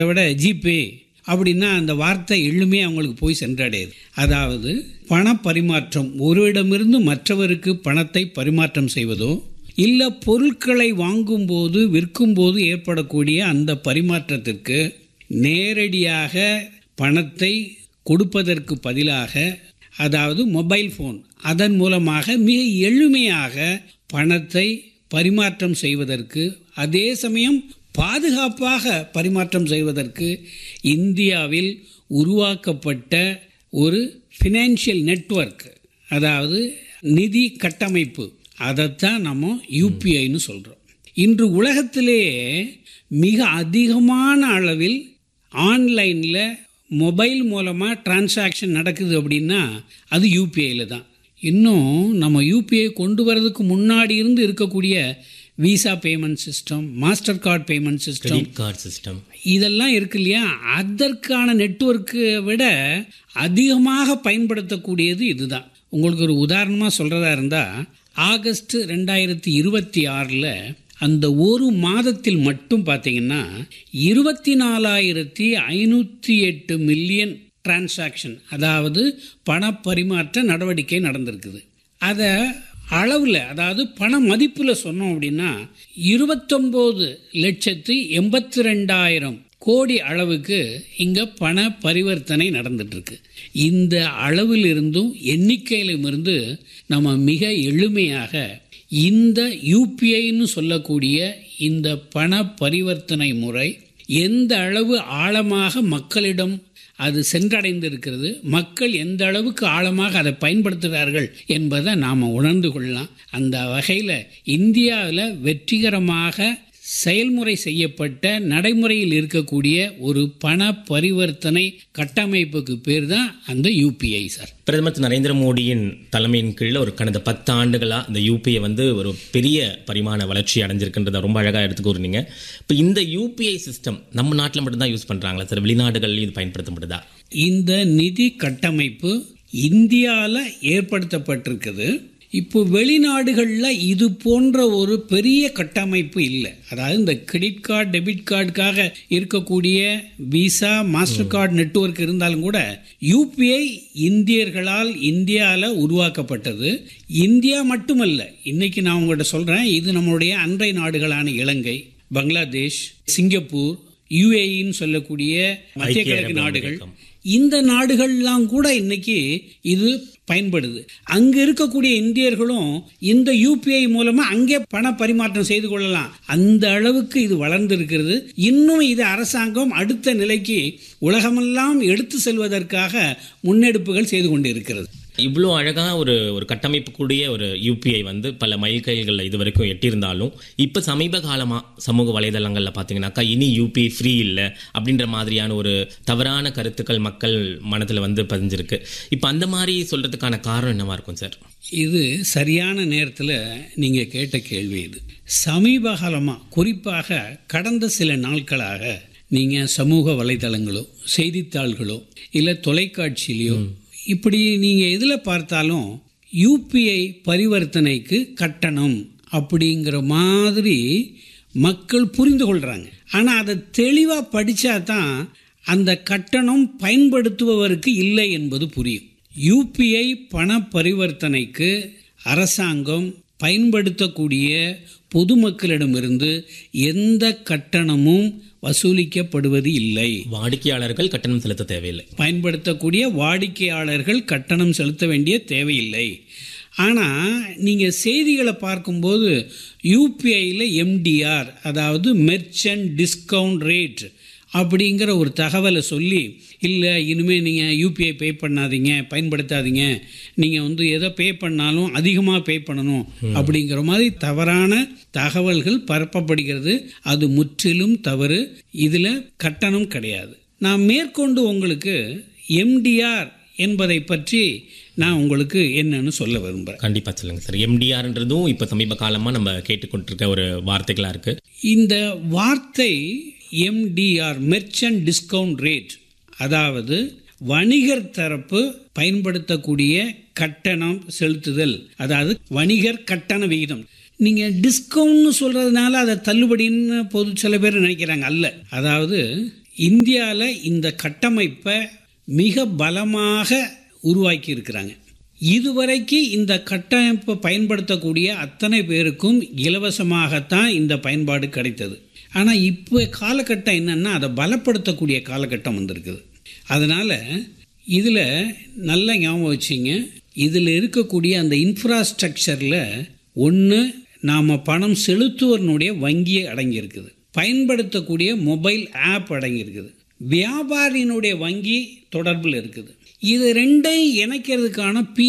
அதை விட ஜிபே அப்படின்னா அந்த வார்த்தை எள்ளுமே அவங்களுக்கு போய் சென்றடையுது அதாவது பண பரிமாற்றம் ஒருவரிடமிருந்து மற்றவருக்கு பணத்தை பரிமாற்றம் செய்வதோ இல்லை பொருட்களை வாங்கும்போது விற்கும்போது ஏற்படக்கூடிய அந்த பரிமாற்றத்திற்கு நேரடியாக பணத்தை கொடுப்பதற்கு பதிலாக அதாவது மொபைல் ஃபோன் அதன் மூலமாக மிக எளிமையாக பணத்தை பரிமாற்றம் செய்வதற்கு அதே சமயம் பாதுகாப்பாக பரிமாற்றம் செய்வதற்கு இந்தியாவில் உருவாக்கப்பட்ட ஒரு ஃபினான்ஷியல் நெட்வொர்க் அதாவது நிதி கட்டமைப்பு அதைத்தான் நம்ம யூபிஐன்னு சொல்கிறோம் இன்று உலகத்திலேயே மிக அதிகமான அளவில் ஆன்லைனில் மொபைல் மூலமாக டிரான்சாக்ஷன் நடக்குது அப்படின்னா அது யூபிஐயில் தான் இன்னும் நம்ம யூபிஐ கொண்டு வரதுக்கு முன்னாடி இருந்து இருக்கக்கூடிய Visa payment system master card payment system credit card system இதெல்லாம் இருக்கு இல்லையா அதற்கான நெட்வொர்க்கை விட அதிகமாக பயன்படுத்தக்கூடியது இதுதான் உங்களுக்கு ஒரு உதாரணமாக சொல்கிறதா இருந்தால் ஆகஸ்ட் ரெண்டாயிரத்தி இருபத்தி ஆறில் அந்த ஒரு மாதத்தில் மட்டும் பார்த்தீங்கன்னா இருபத்தி நாலாயிரத்தி ஐநூற்றி எட்டு மில்லியன் டிரான்சாக்ஷன் அதாவது பணப்பரிமாற்ற நடவடிக்கை நடந்திருக்குது அதை அளவில் அதாவது பண மதிப்பில் சொன்னோம் அப்படின்னா இருபத்தொம்போது லட்சத்து எண்பத்தி ரெண்டாயிரம் கோடி அளவுக்கு இங்கே பண பரிவர்த்தனை நடந்துட்டுருக்கு இந்த அளவில் இருந்தும் எண்ணிக்கையிலும் இருந்து நம்ம மிக எளிமையாக இந்த யூபிஐன்னு சொல்லக்கூடிய இந்த பண பரிவர்த்தனை முறை எந்த அளவு ஆழமாக மக்களிடம் அது சென்றடைந்திருக்கிறது மக்கள் எந்த அளவுக்கு ஆழமாக அதை பயன்படுத்துகிறார்கள் என்பதை நாம் உணர்ந்து கொள்ளலாம் அந்த வகையில் இந்தியாவில் வெற்றிகரமாக செயல்முறை செய்யப்பட்ட நடைமுறையில் இருக்கக்கூடிய ஒரு பண பரிவர்த்தனை கட்டமைப்புக்கு பேர் தான் அந்த யூபிஐ சார் பிரதமர் திரு நரேந்திர மோடியின் தலைமையின் கீழ் ஒரு கடந்த பத்து ஆண்டுகளாக இந்த யூபிஐ வந்து ஒரு பெரிய பரிமாண வளர்ச்சி அடைஞ்சிருக்குன்றத ரொம்ப அழகாக எடுத்து கூறுனீங்க இப்போ இந்த யூபிஐ சிஸ்டம் நம்ம நாட்டில் மட்டும்தான் யூஸ் பண்ணுறாங்களா சார் வெளிநாடுகள்லையும் இது பயன்படுத்தப்படுதா இந்த நிதி கட்டமைப்பு இந்தியாவில் ஏற்படுத்தப்பட்டிருக்குது இப்போ வெளிநாடுகளில் இது போன்ற ஒரு பெரிய கட்டமைப்பு இல்லை அதாவது இந்த கிரெடிட் கார்டு டெபிட் கார்டுக்காக இருக்கக்கூடிய விசா மாஸ்டர் கார்டு நெட்வொர்க் இருந்தாலும் கூட யூபிஐ இந்தியர்களால் இந்தியாவில் உருவாக்கப்பட்டது இந்தியா மட்டுமல்ல இன்னைக்கு நான் உங்கள்கிட்ட சொல்கிறேன் இது நம்மளுடைய அன்றை நாடுகளான இலங்கை பங்களாதேஷ் சிங்கப்பூர் யுஏஇன்னு சொல்லக்கூடிய மத்திய ஐக்கிய கிழக்கு அரபு நாடுகள் அமீரகம். இந்த நாடுகள்லாம் கூட இன்னைக்கு இது பயன்படுது அங்க இருக்கக்கூடிய இந்தியர்களும் இந்த யூபிஐ மூலமா அங்கே பண பரிமாற்றம் செய்து கொள்ளலாம் அந்த அளவுக்கு இது வளர்ந்திருக்கிறது இன்னும் இது அரசாங்கம் அடுத்த நிலைக்கு உலகமெல்லாம் எடுத்து செல்வதற்காக முன்னெடுப்புகள் செய்து கொண்டிருக்கிறது இவ்வளோ அழகாக ஒரு ஒரு கட்டமைப்பு கூடிய ஒரு யூபிஐ வந்து பல மைல்கல்களில் இது வரைக்கும் எட்டியிருந்தாலும் இப்போ சமீப காலமாக சமூக வலைதளங்களில் பார்த்தீங்கன்னாக்கா இனி யூபிஐ ஃப்ரீ இல்லை அப்படின்ற மாதிரியான ஒரு தவறான கருத்துக்கள் மக்கள் மனதில் வந்து பதிஞ்சிருக்கு இப்போ அந்த மாதிரி சொல்கிறதுக்கான காரணம் என்னவா இருக்கும் சார் இது சரியான நேரத்தில் நீங்கள் கேட்ட கேள்வி இது சமீப காலமாக குறிப்பாக கடந்த சில நாட்களாக நீங்கள் சமூக வலைதளங்களோ செய்தித்தாள்களோ இல்லை தொலைக்காட்சியிலையோ இப்படி நீங்கள் எதில் பார்த்தாலும் யூபிஐ பரிவர்த்தனைக்கு கட்டணம் அப்படிங்கிற மாதிரி மக்கள் புரிந்து கொள்கிறாங்க ஆனால் அதை தெளிவாக படித்தா தான் அந்த கட்டணம் பயன்படுத்துபவருக்கு இல்லை என்பது புரியும் யூபிஐ பண பரிவர்த்தனைக்கு அரசாங்கம் பயன்படுத்தக்கூடிய பொதுமக்களிடமிருந்து எந்த கட்டணமும் வசூலிக்கப்படுவது இல்லை வாடிக்கையாளர்கள் கட்டணம் செலுத்த தேவையில்லை பயன்படுத்தக்கூடிய வாடிக்கையாளர்கள் கட்டணம் செலுத்த வேண்டிய தேவையில்லை ஆனால் நீங்கள் செய்திகளை பார்க்கும்போது யூபிஐயில் எம்டிஆர் அதாவது மெர்ச்சன்ட் டிஸ்கவுண்ட் ரேட் அப்படிங்கிற ஒரு தகவலை சொல்லி இல்லை இனிமேல் நீங்கள் யூபிஐ பே பண்ணாதீங்க பயன்படுத்தாதீங்க நீங்கள் வந்து எதை பே பண்ணாலும் அதிகமாக பே பண்ணணும் அப்படிங்கிற மாதிரி தவறான தகவல்கள் பரப்பப்படுகிறது அது முற்றிலும் தவறு இதில் கட்டணம் கிடையாது நான் மேற்கொண்டு உங்களுக்கு எம்டிஆர் என்பதை பற்றி நான் உங்களுக்கு என்னன்னு சொல்ல விரும்புகிறேன் கண்டிப்பாக சொல்லுங்கள் சார் எம்டிஆர்ன்றதும் இப்போ சமீப காலமாக நம்ம கேட்டுக்கொண்டிருக்க ஒரு வார்த்தைகளாக இருக்குது இந்த வார்த்தை எம்டிஆர் மெர்ச்சன்ட் டிஸ்கவுண்ட் ரேட் அதாவது வணிகர் தரப்பு பயன்படுத்தக்கூடிய கட்டணம் செலுத்துதல் அதாவது வணிகர் கட்டண விகிதம் நீங்கள் டிஸ்கவுண்ட்னு சொல்கிறதுனால அதை தள்ளுபடின்னு பொது சில பேர் நினைக்கிறாங்க அல்ல அதாவது இந்தியாவில் இந்த கட்டமைப்பை மிக பலமாக உருவாக்கி இருக்கிறாங்க இதுவரைக்கு இந்த கட்டமைப்பை பயன்படுத்தக்கூடிய அத்தனை பேருக்கும் இலவசமாகத்தான் இந்த பயன்பாடு கிடைத்தது ஆனால் இப்போ காலகட்டம் என்னென்னா அதை பலப்படுத்தக்கூடிய காலகட்டம் வந்திருக்குது அதனால் இதில் நல்ல ஞாபகம் வச்சிங்க இதில் இருக்கக்கூடிய அந்த இன்ஃப்ராஸ்ட்ரக்சரில் ஒன்று நாம் பணம் செலுத்துவதனுடைய வங்கி அடங்கியிருக்குது பயன்படுத்தக்கூடிய மொபைல் ஆப் அடங்கியிருக்குது வியாபாரியினுடைய வங்கி தொடர்பில் இருக்குது இது ரெண்டையும் இணைக்கிறதுக்கான பி